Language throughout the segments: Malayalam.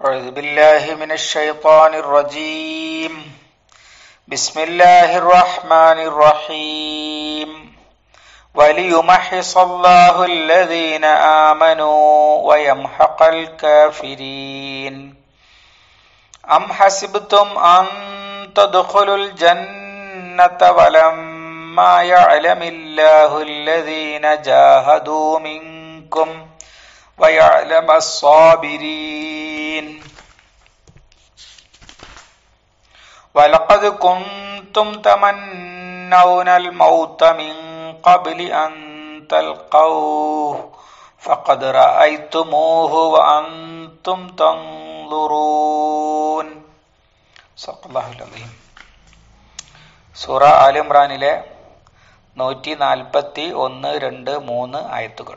أعوذ بالله من الشيطان الرجيم بسم الله الرحمن الرحيم وليمحص الله الذين آمنوا ويمحق الكافرين أم حسبتم أن تدخلوا الجنة ولما يعلم الله الذين جاهدوا منكم ويعلم الصابرين ولقد كنتم تمنون الموت من قبل أن تلقوه فقد رأيتموه وأنتم تنظرون صدق الله العظيم സൂറ ആൽ ഇമ്രാനിലെ നൂറ്റി നാൽപ്പത്തി ഒന്ന് രണ്ട് മൂന്ന് ആയത്തുകൾ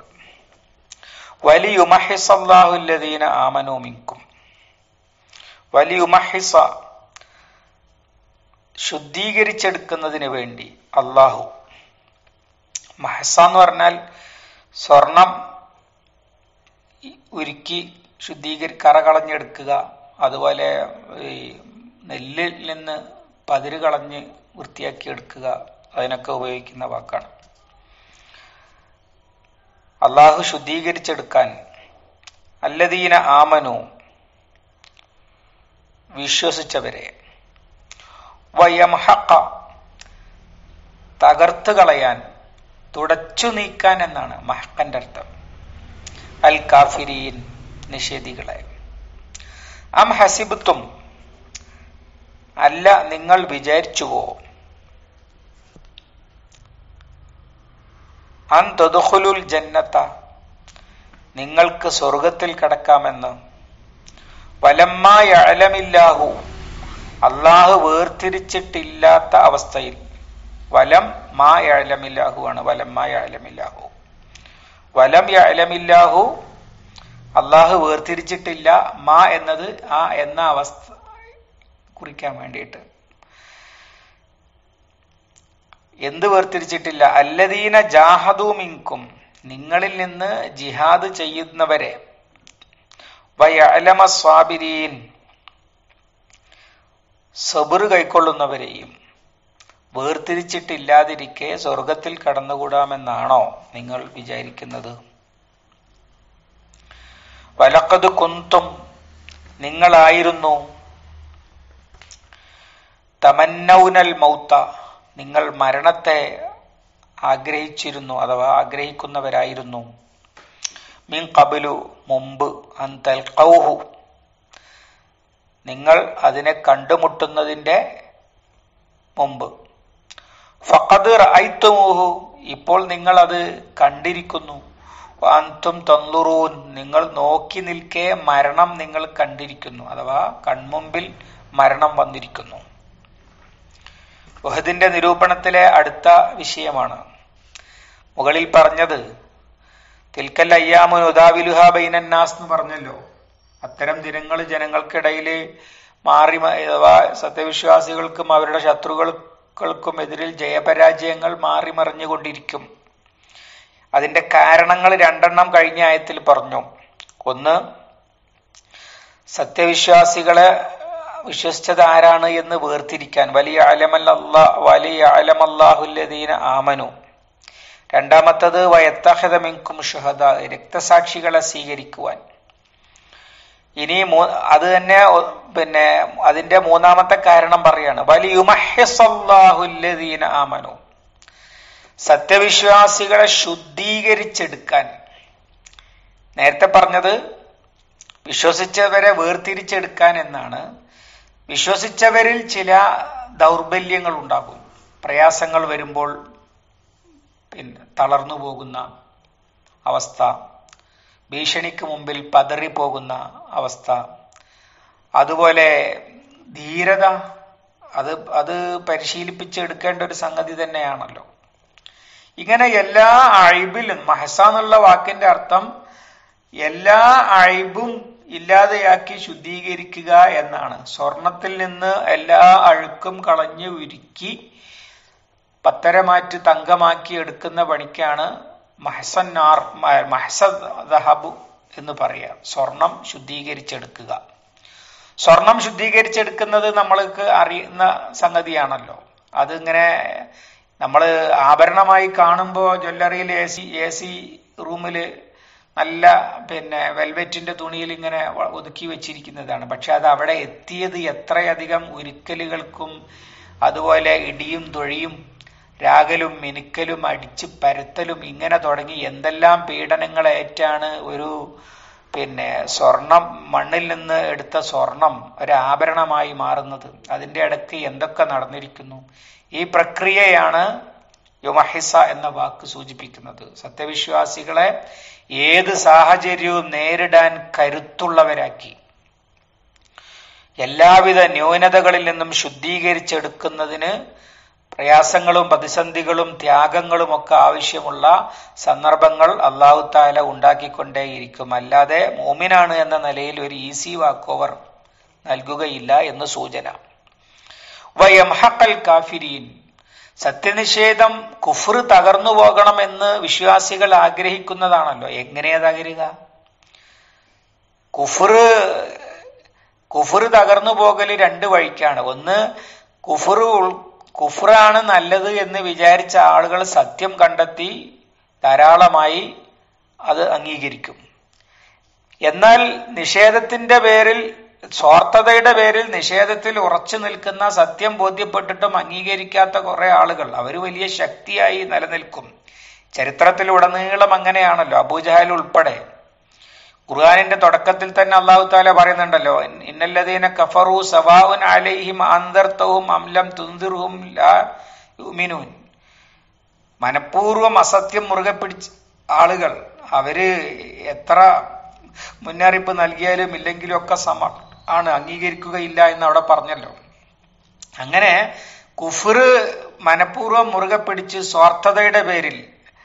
വലിയുമഹിസല്ലാഹുല്ലദീന ആമനു മിൻകും വലിയുമഹിസ ശുദ്ധീകരിച്ചെടുക്കുന്നതിന് വേണ്ടി അള്ളാഹു മഹസ എന്ന് പറഞ്ഞാൽ സ്വർണം ഉരുക്കി ശുദ്ധീകരി കറ കളഞ്ഞെടുക്കുക അതുപോലെ ഈ നെല്ലിൽ നിന്ന് പതിര് കളഞ്ഞ് വൃത്തിയാക്കി എടുക്കുക അതിനൊക്കെ ഉപയോഗിക്കുന്ന വാക്കാണ് അള്ളാഹു ശുദ്ധീകരിച്ചെടുക്കാൻ അല്ലദീന ആമനു വിശ്വസിച്ചവരെ വയമഹക്ക തകർത്ത് കളയാൻ തുടച്ചു നീക്കാൻ എന്നാണ് മഹക്കന്റെ അർത്ഥം അൽ കാഫിരീൻ നിഷേധികളെ അം ഹസിബത്തും അല്ല നിങ്ങൾ വിചാരിച്ചുവോ അൻ തൊതുഹുലുൽ ജന്നത്ത നിങ്ങൾക്ക് സ്വർഗത്തിൽ കടക്കാമെന്ന് വലമ്മായ അലമില്ലാഹു അള്ളാഹു വേർതിരിച്ചിട്ടില്ലാത്ത അവസ്ഥയിൽ വലം മാ യഅലമില്ലാഹു ആണ് വലം മാ യഅലമില്ലാഹു വലം യഅലമില്ലാഹു അള്ളാഹു വേർതിരിച്ചിട്ടില്ല മാ എന്നത് ആ എന്ന അവസ്ഥ കുറിക്കാൻ വേണ്ടിയിട്ട് എന്ത് വേർതിരിച്ചിട്ടില്ല അല്ലദീന ജാഹദു മിൻകും നിങ്ങളിൽ നിന്ന് ജിഹാദ് ചെയ്യുന്നവരെ വയലമ സ്വാബിരീൻ സബുറ് കൈക്കൊള്ളുന്നവരെയും വേർതിരിച്ചിട്ടില്ലാതിരിക്കെ സ്വർഗത്തിൽ കടന്നുകൂടാമെന്നാണോ നിങ്ങൾ വിചാരിക്കുന്നത് വലക്കത് കുന്തും നിങ്ങളായിരുന്നു തമന്നൗനൽ മൗത്ത നിങ്ങൾ മരണത്തെ ആഗ്രഹിച്ചിരുന്നു അഥവാ ആഗ്രഹിക്കുന്നവരായിരുന്നു മിൻ കബിലു മുമ്പ് അന്തൽ കൗഹു നിങ്ങൾ അതിനെ കണ്ടുമുട്ടുന്നതിന്റെ മുമ്പ് ഫഖദ് റഅയ്തുമൂഹു ഇപ്പോൾ നിങ്ങൾ അത് കണ്ടിരിക്കുന്നു അന്തും തന്തുറൂൻ നിങ്ങൾ നോക്കി നിൽക്കെ മരണം നിങ്ങൾ കണ്ടിരിക്കുന്നു അഥവാ കൺമുമ്പിൽ മരണം വന്നിരിക്കുന്നു വഹദിന്റെ നിരൂപണത്തിലെ അടുത്ത വിഷയമാണ് മുകളിൽ പറഞ്ഞത് തിൽക്കൽ അയ്യാമുൻ ഉദാവിലുഹ ബൈനന്നാസ് എന്ന് പറഞ്ഞല്ലോ അത്തരം ദിനങ്ങൾ ജനങ്ങൾക്കിടയിൽ മാറി അഥവാ സത്യവിശ്വാസികൾക്കും അവരുടെ ശത്രുക്കൾക്കും എതിരിൽ ജയപരാജയങ്ങൾ മാറി മറിഞ്ഞുകൊണ്ടിരിക്കും അതിന്റെ കാരണങ്ങൾ രണ്ടെണ്ണം കഴിഞ്ഞ ആയത്തിൽ പറഞ്ഞു ഒന്ന് സത്യവിശ്വാസികളെ വിശ്വസിച്ചത് ആരാണ് എന്ന് വേർതിരിക്കാൻ വലിയ അലമല്ല വലിയ അലമല്ലാഹുല്ലദീന ആമനു രണ്ടാമത്തത് വയത്തഹദമിങ്കും ഷുഹദ രക്തസാക്ഷികളെ സ്വീകരിക്കുവാൻ ഇനി അത് തന്നെ പിന്നെ അതിന്റെ മൂന്നാമത്തെ കാരണം പറയാണ് വലിയുമഹ്യസല്ലാഹുല്ലദീന ആമനു സത്യവിശ്വാസികളെ ശുദ്ധീകരിച്ചെടുക്കാൻ നേരത്തെ പറഞ്ഞത് വിശ്വസിച്ചവരെ വേർതിരിച്ചെടുക്കാൻ എന്നാണ് വിശ്വസിച്ചവരിൽ ചില ദൗർബല്യങ്ങൾ ഉണ്ടാകും പ്രയാസങ്ങൾ വരുമ്പോൾ പിന്നെ തളർന്നു പോകുന്ന അവസ്ഥ ഭീഷണിക്ക് മുമ്പിൽ പതറിപ്പോകുന്ന അവസ്ഥ അതുപോലെ ധീരത അത് അത് പരിശീലിപ്പിച്ചെടുക്കേണ്ട ഒരു സംഗതി തന്നെയാണല്ലോ ഇങ്ങനെ എല്ലാ അഴിബിലും മഹസ എന്നുള്ള വാക്കിന്റെ അർത്ഥം എല്ലാ അഴിബും ഇല്ലാതെയാക്കി ശുദ്ധീകരിക്കുക എന്നാണ് സ്വർണത്തിൽ നിന്ന് എല്ലാ അഴുക്കും കളഞ്ഞ് ഉരുക്കി പത്തരമാറ്റ് തങ്കമാക്കി എടുക്കുന്ന പണിക്കാണ് മഹസന്നാർ മഹസ ദഹബു എന്ന് പറയാം സ്വർണം ശുദ്ധീകരിച്ചെടുക്കുക സ്വർണം ശുദ്ധീകരിച്ചെടുക്കുന്നത് നമ്മൾക്ക് അറിയുന്ന സംഗതിയാണല്ലോ അതിങ്ങനെ നമ്മൾ ആഭരണമായി കാണുമ്പോൾ ജ്വല്ലറിയിൽ എ സി എ സി റൂമിൽ നല്ല പിന്നെ വെൽവെറ്റിന്റെ തുണിയിൽ ഇങ്ങനെ വ- ഒതുക്കി വെച്ചിരിക്കുന്നതാണ് പക്ഷെ അത് അവിടെ എത്തിയത് എത്രയധികം ഉരുക്കലുകൾക്കും അതുപോലെ ഇടിയും തൊഴിയും രാഗലും മിനുക്കലും അടിച്ച് പരത്തലും ഇങ്ങനെ തുടങ്ങി എന്തെല്ലാം പീഡനങ്ങളേറ്റാണ് ഒരു പിന്നെ സ്വർണം മണ്ണിൽ നിന്ന് എടുത്ത സ്വർണം ഒരു ആഭരണമായി മാറുന്നത് അതിന്റെ ഇടയ്ക്ക് എന്തൊക്കെ നടന്നിരിക്കുന്നു ഈ പ്രക്രിയയാണ് യുമഹിസ എന്ന വാക്ക് സൂചിപ്പിക്കുന്നത് സത്യവിശ്വാസികളെ ഏത് സാഹചര്യവും നേരിടാൻ കരുത്തുള്ളവരാക്കി എല്ലാവിധ ന്യൂനതകളിൽ നിന്നും ശുദ്ധീകരിച്ചെടുക്കുന്നതിന് പ്രയാസങ്ങളും പ്രതിസന്ധികളും ത്യാഗങ്ങളും ഒക്കെ ആവശ്യമുള്ള സന്ദർഭങ്ങൾ അള്ളാഹു താല ഉണ്ടാക്കിക്കൊണ്ടേയിരിക്കും അല്ലാതെ മോമിനാണ് എന്ന നിലയിൽ ഒരു ഈസി വാക്ക് ഓവർ നൽകുകയില്ല എന്ന് സൂചന വയംഹക്കൽ കാഫിരീൻ സത്യനിഷേധം കുഫർ തകർന്നു പോകണമെന്ന് വിശ്വാസികൾ ആഗ്രഹിക്കുന്നതാണല്ലോ എങ്ങനെയാ തകരുക കുഫർ കുഫർ തകർന്നു പോകല് രണ്ട് വഴിക്കാണ് ഒന്ന് കുഫർ ഉൾ- കുഫറാണ് നല്ലത് എന്ന് വിചാരിച്ച ആളുകൾ സത്യം കണ്ടെത്തി ധാരാളമായി അത് അംഗീകരിക്കും എന്നാൽ നിഷേധത്തിന്റെ പേരിൽ സ്വാർത്ഥതയുടെ പേരിൽ നിഷേധത്തിൽ ഉറച്ചു നിൽക്കുന്ന സത്യം ബോധ്യപ്പെട്ടിട്ടും അംഗീകരിക്കാത്ത കുറെ ആളുകൾ അവർ വലിയ ശക്തിയായി നിലനിൽക്കും ചരിത്രത്തിൽ ഉടനീളം അങ്ങനെയാണല്ലോ അബൂജഹൽ ഉൾപ്പെടെ ഖുർആാനിന്റെ തുടക്കത്തിൽ തന്നെ അള്ളാഹു താല പറയുന്നുണ്ടല്ലോ ഇന്നല്ലതീന കഫറു സവാഉൻ അലൈഹിം അന്തർത്തവും അംലം തുന്തിർഹും ലാ യുമിനൂൻ മനഃപൂർവ്വം അസത്യം മുറുകെ പിടിച്ച ആളുകൾ അവര് എത്ര മുന്നറിയിപ്പ് നൽകിയാലും ഇല്ലെങ്കിലും ഒക്കെ സമ ആണ് അംഗീകരിക്കുകയില്ല എന്ന് അവിടെ പറഞ്ഞല്ലോ അങ്ങനെ കുഫർ മനഃപൂർവ്വം മുറുകെ പിടിച്ച് സ്വാർത്ഥതയുടെ പേരിൽ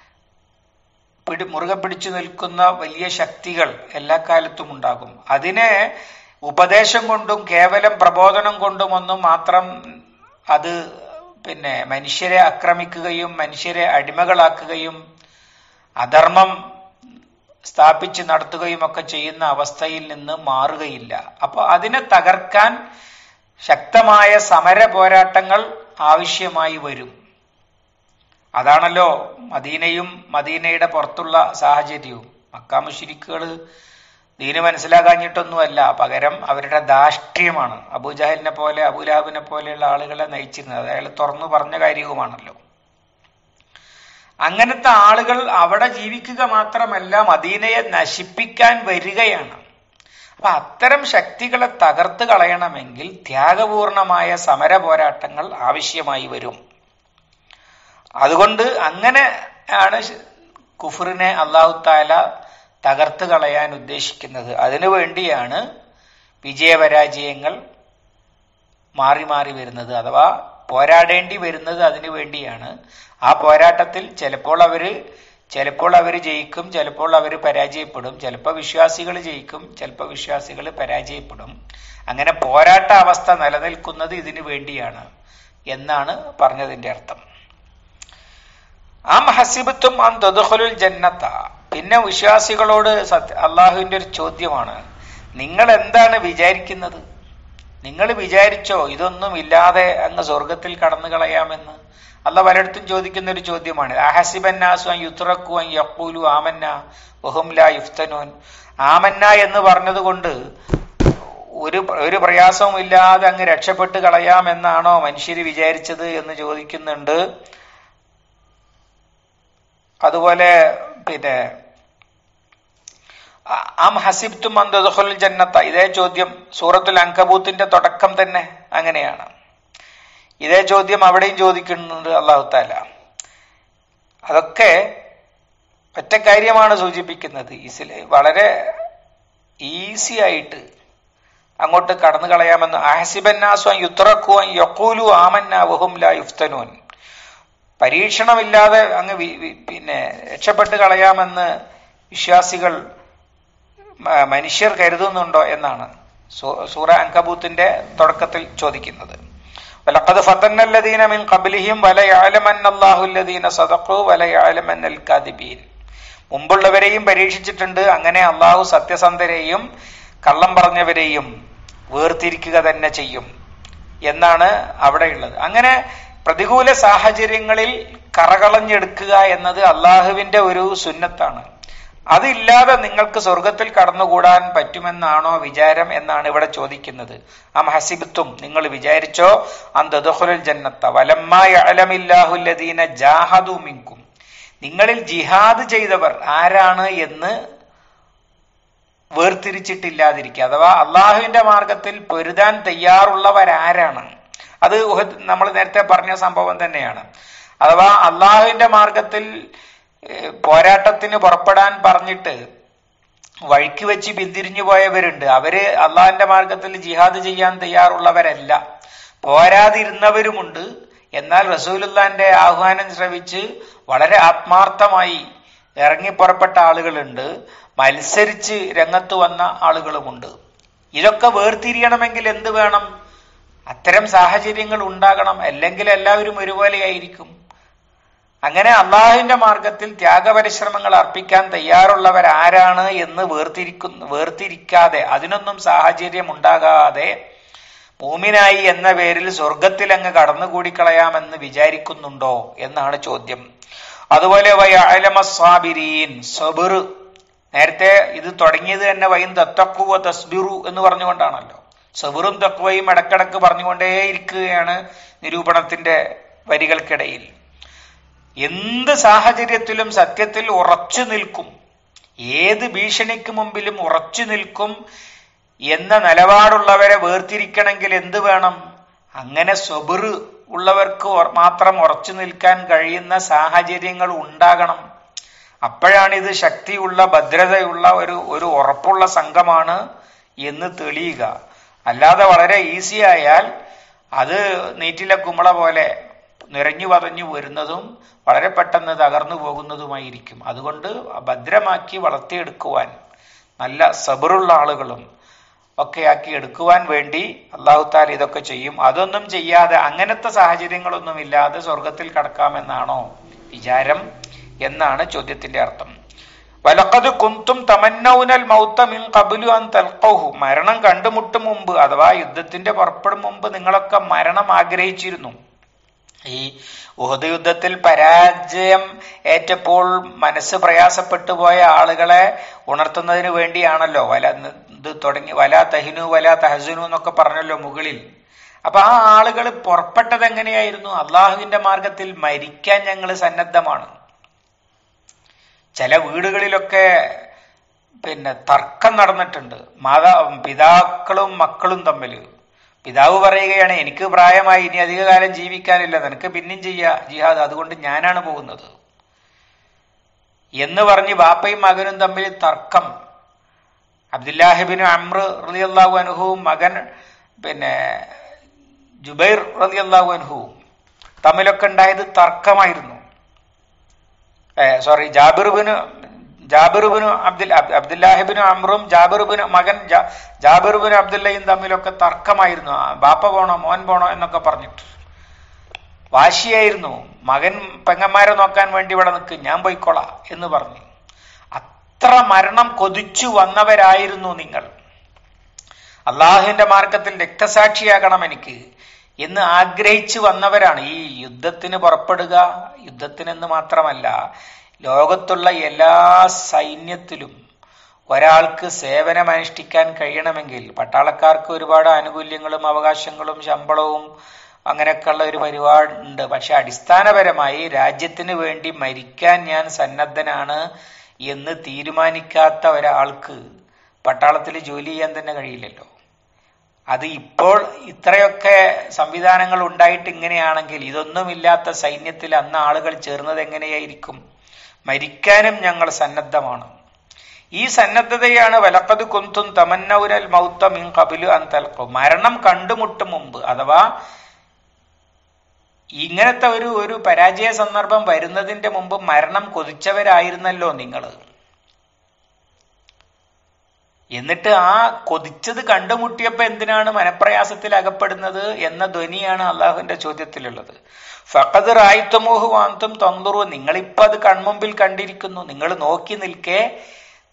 പിടി മുറുകെ പിടിച്ചു നിൽക്കുന്ന വലിയ ശക്തികൾ എല്ലാ കാലത്തും ഉണ്ടാകും അതിനെ ഉപദേശം കൊണ്ടും കേവലം പ്രബോധനം കൊണ്ടും ഒന്നും മാത്രം അത് പിന്നെ മനുഷ്യരെ ആക്രമിക്കുകയും മനുഷ്യരെ അടിമകളാക്കുകയും അധർമ്മം സ്ഥാപിച്ച് നടത്തുകയും ഒക്കെ ചെയ്യുന്ന അവസ്ഥയിൽ നിന്ന് മാറുകയില്ല അപ്പോൾ അതിനെ തകർക്കാൻ ശക്തമായ സമര പോരാട്ടങ്ങൾ ആവശ്യമായി വരും അതാണല്ലോ മദീനയും മദീനയുടെ പുറത്തുള്ള സാഹചര്യവും മക്കാമുഷിരിക്കുകൾ ദീന് മനസ്സിലാകാഞ്ഞിട്ടൊന്നുമല്ല പകരം അവരുടെ ധാഷ്ട്യമാണ് അബൂജഹലിനെ പോലെ അബുലാബിനെ പോലെയുള്ള ആളുകളെ നയിച്ചിരുന്നത് അയാൾ തുറന്നു പറഞ്ഞ കാര്യവുമാണല്ലോ അങ്ങനത്തെ ആളുകൾ അവിടെ ജീവിക്കുക മാത്രമല്ല മദീനയെ നശിപ്പിക്കാൻ വരികയാണ് അപ്പൊ അത്തരം ശക്തികളെ തകർത്ത് കളയണമെങ്കിൽ ത്യാഗപൂർണമായ സമര പോരാട്ടങ്ങൾ ആവശ്യമായി വരും അതുകൊണ്ട് അങ്ങനെ ആണ് കുഫറിനെ അള്ളാഹു താല തകർത്ത് കളയാൻ ഉദ്ദേശിക്കുന്നത് അതിനു വേണ്ടിയാണ് വിജയപരാജയങ്ങൾ മാറി മാറി വരുന്നത് അഥവാ പോരാടേണ്ടി വരുന്നത് അതിനു വേണ്ടിയാണ് ആ പോരാട്ടത്തിൽ ചിലപ്പോൾ അവര് ചിലപ്പോൾ അവർ ജയിക്കും ചിലപ്പോൾ അവർ പരാജയപ്പെടും ചിലപ്പോൾ വിശ്വാസികൾ ജയിക്കും ചിലപ്പോൾ വിശ്വാസികൾ പരാജയപ്പെടും അങ്ങനെ പോരാട്ട അവസ്ഥ നിലനിൽക്കുന്നത് ഇതിനു വേണ്ടിയാണ് എന്നാണ് പറഞ്ഞതിന്റെ അർത്ഥം ആം ഹസിബത്തും അൻ ദുഖലുൽ ജന്നത്ത പിന്നെ വിശ്വാസികളോട് സത്യ അള്ളാഹുവിന്റെ ഒരു ചോദ്യമാണ് നിങ്ങൾ എന്താണ് വിചാരിക്കുന്നത് നിങ്ങൾ വിചാരിച്ചോ ഇതൊന്നും ഇല്ലാതെ അങ്ങ് സ്വർഗത്തിൽ കടന്നു കളയാമെന്ന് അല്ല പലയിടത്തും ചോദിക്കുന്ന ഒരു ചോദ്യമാണ് അഹസിബന്നാസു യുത്രക്കു അൻ യഖൂലു ആമന്ന വഹും ലാ യുഫ്തനൂൻ ആമന്ന എന്ന് പറഞ്ഞതുകൊണ്ട് ഒരു ഒരു പ്രയാസവും ഇല്ലാതെ അങ്ങ് രക്ഷപ്പെട്ട് കളയാമെന്നാണോ മനുഷ്യർ വിചാരിച്ചത് എന്ന് ചോദിക്കുന്നുണ്ട് അതുപോലെ പിന്നെ ആം ഹസിബ്തും അന്തദുൽ ജന്നത്ത ഇതേ ചോദ്യം സൂറത്തുൽ അങ്കബൂത്തിന്റെ തുടക്കം തന്നെ അങ്ങനെയാണ് ഇതേ ചോദ്യം അവിടെയും ചോദിക്കുന്നുണ്ട് അള്ളാഹു താല അതൊക്കെ ഒറ്റ കാര്യമാണ് സൂചിപ്പിക്കുന്നത് ഇസ്ലേ വളരെ ഈസി ആയിട്ട് അങ്ങോട്ട് കടന്നു കളയാമെന്ന് അഹസിബന്നാസ്വാൻ യുത്രക്കുവാൻ യക്കൂലു ആമന്ന വഹും ലാ യുഫ്തനൂൻ പരീക്ഷണമില്ലാതെ അങ്ങ് പിന്നെ രക്ഷപ്പെട്ട് കളയാമെന്ന് വിശ്വാസികൾ മനുഷ്യർ കരുതുന്നുണ്ടോ എന്നാണ് സൂറ അങ്കബൂത്തിന്റെ തുടക്കത്തിൽ ചോദിക്കുന്നത് വലഖദ് ഫതന്ന الذين من قبلهم وليعلمن الله الذين صدقوا وليعلمن الكاذبين മുമ്പുള്ളവരെയും പരീക്ഷിച്ചിട്ടുണ്ട് അങ്ങനെ അള്ളാഹു സത്യസന്ധരെയും കള്ളം പറഞ്ഞവരെയും വേർതിരിക്കുക തന്നെ ചെയ്യും എന്നാണ് അവിടെയുള്ളത് അങ്ങനെ പ്രതികൂല സാഹചര്യങ്ങളിൽ കറകളഞ്ഞെടുക്കുക എന്നത് അള്ളാഹുവിന്റെ ഒരു സുന്നത്താണ് അതില്ലാതെ നിങ്ങൾക്ക് സ്വർഗത്തിൽ കടന്നുകൂടാൻ പറ്റുമെന്നാണോ വിചാരം എന്നാണ് ഇവിടെ ചോദിക്കുന്നത് അം ഹസിബത്തും നിങ്ങൾ വിചാരിച്ചോ അന്തദുൽ ജന്നത്ത വലമ്മില്ലാഹുല്ലദീന ജാഹദു മിങ്കും നിങ്ങളിൽ ജിഹാദ് ചെയ്തവർ ആരാണ് എന്ന് വേർതിരിച്ചിട്ടില്ലാതിരിക്കുക അഥവാ അള്ളാഹുവിന്റെ മാർഗത്തിൽ പൊരുതാൻ തയ്യാറുള്ളവരാരാണ് അത് നമ്മൾ നേരത്തെ പറഞ്ഞ സംഭവം തന്നെയാണ് അഥവാ അള്ളാഹുവിന്റെ മാർഗത്തിൽ പോരാട്ടത്തിന് പുറപ്പെടാൻ പറഞ്ഞിട്ട് വഴിക്ക് വെച്ച് പിന്തിരിഞ്ഞു പോയവരുണ്ട് അവര് അള്ളാഹിന്റെ മാർഗത്തിൽ ജിഹാദ് ചെയ്യാൻ തയ്യാറുള്ളവരല്ല പോരാതിരുന്നവരുമുണ്ട് എന്നാൽ റസൂലുല്ലാന്റെ ആഹ്വാനം ശ്രവിച്ച് വളരെ ആത്മാർത്ഥമായി ഇറങ്ങി പുറപ്പെട്ട ആളുകളുണ്ട് മത്സരിച്ച് രംഗത്ത് വന്ന ആളുകളുമുണ്ട് ഇതൊക്കെ വേർതിരിയണമെങ്കിൽ എന്ത് വേണം അത്തരം സാഹചര്യങ്ങൾ ഉണ്ടാകണം അല്ലെങ്കിൽ എല്ലാവരും ഒരുപോലെയായിരിക്കും അങ്ങനെ അള്ളാഹുവിന്റെ മാർഗത്തിൽ ത്യാഗപരിശ്രമങ്ങൾ അർപ്പിക്കാൻ തയ്യാറുള്ളവരാരാണ് എന്ന് വേർതിരിക്കുന്നു വേർതിരിക്കാതെ അതിനൊന്നും സാഹചര്യം ഉണ്ടാകാതെ മൂമിനായി എന്ന പേരിൽ സ്വർഗത്തിൽ അങ്ങ് കടന്നുകൂടിക്കളയാമെന്ന് വിചാരിക്കുന്നുണ്ടോ എന്നാണ് ചോദ്യം അതുപോലെ വയലമസ്വാബിരീൻ സബിർ നേരത്തെ ഇത് തുടങ്ങിയത് തന്നെ വൈൻ തത്തക്കുവ തസ്ബിറു എന്ന് പറഞ്ഞുകൊണ്ടാണല്ലോ സബിറും തക്വയും ഇടക്കിടക്ക് പറഞ്ഞുകൊണ്ടേയിരിക്കുകയാണ് നിരൂപണത്തിന്റെ വരികൾക്കിടയിൽ എന്ത് സാഹചര്യത്തിലും സത്യത്തിൽ ഉറച്ചു നിൽക്കും ഏത് ഭീഷണിക്ക് മുമ്പിലും ഉറച്ചു നിൽക്കും എന്ന നിലപാടുള്ളവരെ വേർതിരിക്കണമെങ്കിൽ എന്ത് വേണം അങ്ങനെ സ്വബിർ ഉള്ളവർക്ക് മാത്രം ഉറച്ചു നിൽക്കാൻ കഴിയുന്ന സാഹചര്യങ്ങൾ ഉണ്ടാകണം അപ്പോഴാണ് ഇത് ശക്തിയുള്ള ഭദ്രതയുള്ള ഒരു ഒരു ഉറപ്പുള്ള സംഘമാണ് എന്ന് തെളിയുക അല്ലാതെ വളരെ ഈസി ആയാൽ അത് നീറ്റിലെ കുമ്പള പോലെ നിറഞ്ഞു പതഞ്ഞു വരുന്നതും വളരെ പെട്ടെന്ന് തകർന്നു പോകുന്നതുമായിരിക്കും അതുകൊണ്ട് ഭദ്രമാക്കി വളർത്തിയെടുക്കുവാൻ നല്ല സബറുള്ള ആളുകളും ഒക്കെ ആക്കി എടുക്കുവാൻ വേണ്ടി അള്ളാഹു താല ഇതൊക്കെ ചെയ്യും അതൊന്നും ചെയ്യാതെ അങ്ങനത്തെ സാഹചര്യങ്ങളൊന്നും ഇല്ലാതെ സ്വർഗത്തിൽ കടക്കാമെന്നാണോ വിചാരം എന്നാണ് ചോദ്യത്തിന്റെ അർത്ഥം വലക്കത് കുന്തും തമന്നൗനൽ മൗത്ത മിൻ കബുലു അൻ തൽക്കൗഹു മരണം കണ്ടുമുട്ടും മുമ്പ് അഥവാ യുദ്ധത്തിന്റെ പുറപ്പെടും മുമ്പ് നിങ്ങളൊക്കെ മരണം ആഗ്രഹിച്ചിരുന്നു ഈ ഉഹദ് യുദ്ധത്തിൽ പരാജയം ഏറ്റപ്പോൾ മനസ്സ് പ്രയാസപ്പെട്ടു പോയ ആളുകളെ ഉണർത്തുന്നതിന് വേണ്ടിയാണല്ലോ വല ഇത് തുടങ്ങി വല തഹിനു വല തഹസുനു എന്നൊക്കെ പറഞ്ഞല്ലോ മുകളിൽ അപ്പൊ ആ ആളുകൾ പുറപ്പെട്ടത് എങ്ങനെയായിരുന്നു അള്ളാഹുവിന്റെ മാർഗത്തിൽ മരിക്കാൻ ഞങ്ങൾ സന്നദ്ധമാണ് ചില വീടുകളിലൊക്കെ പിന്നെ തർക്കം നടന്നിട്ടുണ്ട് മാതാ പിതാക്കളും മക്കളും തമ്മിൽ പിതാവ് പറയുകയാണ് എനിക്ക് പ്രായമായി ഇനി അധികകാലം ജീവിക്കാനില്ല നിനക്ക് പിന്നെയും ചെയ്യാ ജിഹാദ് അതുകൊണ്ട് ഞാനാണ് പോകുന്നത് എന്ന് പറഞ്ഞ് ബാപ്പയും മകനും തമ്മിൽ തർക്കം അബ്ദുല്ലാഹിബിന് അമ്ര റലിയല്ലാഹു അനുഹവും മകൻ പിന്നെ ജുബൈർ റലിയല്ലാഹു അനുഹവും തമ്മിലൊക്കെ ഉണ്ടായത് തർക്കമായിരുന്നു സോറി ജാബിറുബിന് ജാബിറുബിന് അബ്ദുൽ അബ്ദുല്ലാഹിബിന് അമ്രും ജാബിറുബിന് മകൻ ജാബിറുബിന് അബ്ദുല്ലയും തമ്മിലൊക്കെ തർക്കമായിരുന്നു ബാപ്പ പോണോ മോൻ പോണോ എന്നൊക്കെ പറഞ്ഞിട്ട് വാശിയായിരുന്നു മകൻ പെങ്ങന്മാരെ നോക്കാൻ വേണ്ടി ഇവിടെ നിൽക്ക് ഞാൻ പോയിക്കോളാം എന്ന് പറഞ്ഞു അത്ര മരണം കൊതിച്ചു വന്നവരായിരുന്നു നിങ്ങൾ അള്ളാഹുവിന്റെ മാർഗത്തിൽ രക്തസാക്ഷിയാകണം എനിക്ക് എന്ന് ആഗ്രഹിച്ചു വന്നവരാണ് ഈ യുദ്ധത്തിന് പുറപ്പെടുക യുദ്ധത്തിനെന്ന് മാത്രമല്ല ലോകത്തുള്ള എല്ലാ സൈന്യത്തിലും ഒരാൾക്ക് സേവനമനുഷ്ഠിക്കാൻ കഴിയണമെങ്കിൽ പട്ടാളക്കാർക്ക് ഒരുപാട് ആനുകൂല്യങ്ങളും അവകാശങ്ങളും ശമ്പളവും അങ്ങനെയൊക്കെയുള്ള ഒരു പരിപാടിയുണ്ട് പക്ഷെ അടിസ്ഥാനപരമായി രാജ്യത്തിന് വേണ്ടി മരിക്കാൻ ഞാൻ സന്നദ്ധനാണ് എന്ന് തീരുമാനിക്കാത്ത ഒരാൾക്ക് പട്ടാളത്തിൽ ജോലി ചെയ്യാൻ തന്നെ കഴിയില്ലല്ലോ അത് ഇപ്പോൾ ഇത്രയൊക്കെ സംവിധാനങ്ങൾ ഉണ്ടായിട്ട് ഇങ്ങനെയാണെങ്കിൽ ഇതൊന്നുമില്ലാത്ത സൈന്യത്തിൽ അന്ന് ആളുകൾ ചേർന്നത് എങ്ങനെയായിരിക്കും മരിക്കാനും ഞങ്ങൾ സന്നദ്ധമാണ് ഈ സന്നദ്ധതയാണ് വലപ്പത് കുന്തും തമന്നൗരൽ മൗത്ത മിൻ കബിലു അൻ തൽക്കു മരണം കണ്ടുമുട്ടും മുമ്പ് അഥവാ ഇങ്ങനത്തെ ഒരു ഒരു പരാജയ സന്ദർഭം വരുന്നതിന്റെ മുമ്പ് മരണം കൊതിച്ചവരായിരുന്നല്ലോ നിങ്ങൾ എന്നിട്ട് ആ കൊതിച്ചത് കണ്ടുമുട്ടിയപ്പോ എന്തിനാണ് മനപ്രയാസത്തിൽ അകപ്പെടുന്നത് എന്ന ധ്വനിയാണ് അള്ളാഹുവിന്റെ ചോദ്യത്തിലുള്ളത് ഫഖദ് റായിത്തമോഹു വാന്തും തൊന്തറു നിങ്ങളിപ്പോ അത് കൺമുമ്പിൽ കണ്ടിരിക്കുന്നു നിങ്ങൾ നോക്കി നിൽക്കെ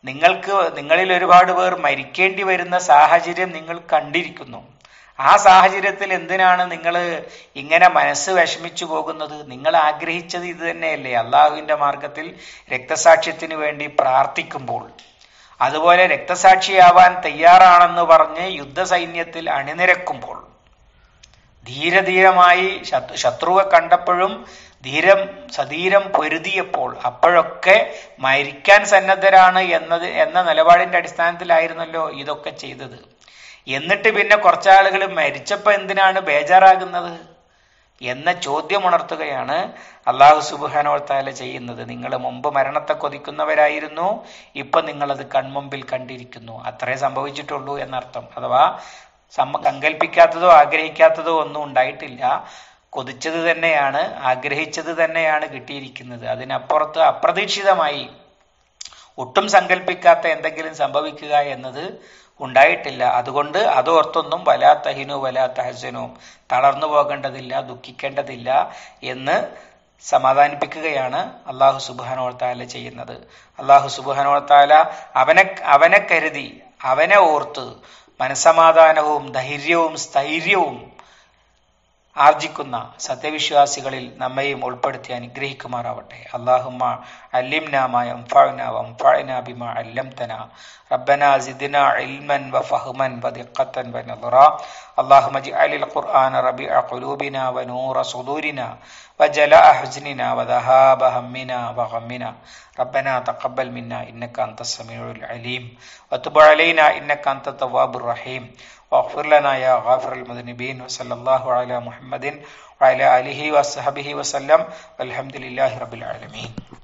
നിങ്ങൾക്ക് നിങ്ങളിൽ ഒരുപാട് പേർ മരിക്കേണ്ടി വരുന്ന സാഹചര്യം നിങ്ങൾ കണ്ടിരിക്കുന്നു ആ സാഹചര്യത്തിൽ എന്തിനാണ് നിങ്ങൾ ഇങ്ങനെ മനസ്സ് വിഷമിച്ചു പോകുന്നത് നിങ്ങൾ ആഗ്രഹിച്ചത് ഇത് തന്നെയല്ലേ അള്ളാഹുവിന്റെ മാർഗത്തിൽ രക്തസാക്ഷ്യത്തിന് വേണ്ടി പ്രാർത്ഥിക്കുമ്പോൾ അതുപോലെ രക്തസാക്ഷിയാവാൻ തയ്യാറാണെന്ന് പറഞ്ഞ് യുദ്ധസൈന്യത്തിൽ അണിനിരക്കുമ്പോൾ ധീരധീരമായി ശത്രു ശത്രുവെ കണ്ടപ്പോഴും ധീരം സധീരം പൊരുതിയപ്പോൾ അപ്പോഴൊക്കെ മരിക്കാൻ സന്നദ്ധരാണ് എന്നത് എന്ന നിലപാടിന്റെ അടിസ്ഥാനത്തിലായിരുന്നല്ലോ ഇതൊക്കെ ചെയ്തത് എന്നിട്ട് പിന്നെ കുറച്ചാളുകൾ മരിച്ചപ്പോ എന്തിനാണ് ബേജാറാകുന്നത് എന്ന ചോദ്യം ഉണർത്തുകയാണ് അള്ളാഹു സുബാനോത്താല ചെയ്യുന്നത് നിങ്ങൾ മുമ്പ് മരണത്തെ കൊതിക്കുന്നവരായിരുന്നു ഇപ്പൊ നിങ്ങളത് കൺമുമ്പിൽ കണ്ടിരിക്കുന്നു അത്രേ സംഭവിച്ചിട്ടുള്ളൂ എന്നർത്ഥം അഥവാ സമ്മ സങ്കല്പിക്കാത്തതോ ആഗ്രഹിക്കാത്തതോ ഒന്നും ഉണ്ടായിട്ടില്ല കൊതിച്ചത് തന്നെയാണ് ആഗ്രഹിച്ചത് തന്നെയാണ് കിട്ടിയിരിക്കുന്നത് അതിനപ്പുറത്ത് അപ്രതീക്ഷിതമായി ഒട്ടും സങ്കല്പിക്കാത്ത എന്തെങ്കിലും സംഭവിക്കുക എന്നത് ഉണ്ടായിട്ടില്ല അതുകൊണ്ട് അതോർത്തൊന്നും വലാ തഹിനു വലാ തഹസനും തളർന്നു പോകേണ്ടതില്ല ദുഃഖിക്കേണ്ടതില്ല എന്ന് സമാധാനിപ്പിക്കുകയാണ് അള്ളാഹു സുബാനോർത്താല ചെയ്യുന്നത് അള്ളാഹു സുബാനോർത്താല അവനെ അവനെ കരുതി അവനെ ഓർത്ത് മനസമാധാനവും ധൈര്യവും സ്ഥൈര്യവും ആർജിക്കുന്ന സത്യവിശ്വാസികളിൽ നമ്മയും ഉൾപ്പെടുത്തി അനുഗ്രഹിക്കുമാറാവട്ടെ അള്ളാഹുമ്മ അല്ലിംനാമായ ബിമ അല്ലംതന ربنا زدنا علما وفهما ودقة ونظرا اللهم اجعل القرآن ربيع قلوبنا ونور صدورنا وجلاء حزننا وذهاب همنا وغمنا ربنا تقبل منا إنك أنت السميع العليم وتب علينا إنك أنت التواب الرحيم واغفر لنا يا غافر المذنبين وصلى الله على محمد وعلى آله وصحبه وسلم والحمد لله رب العالمين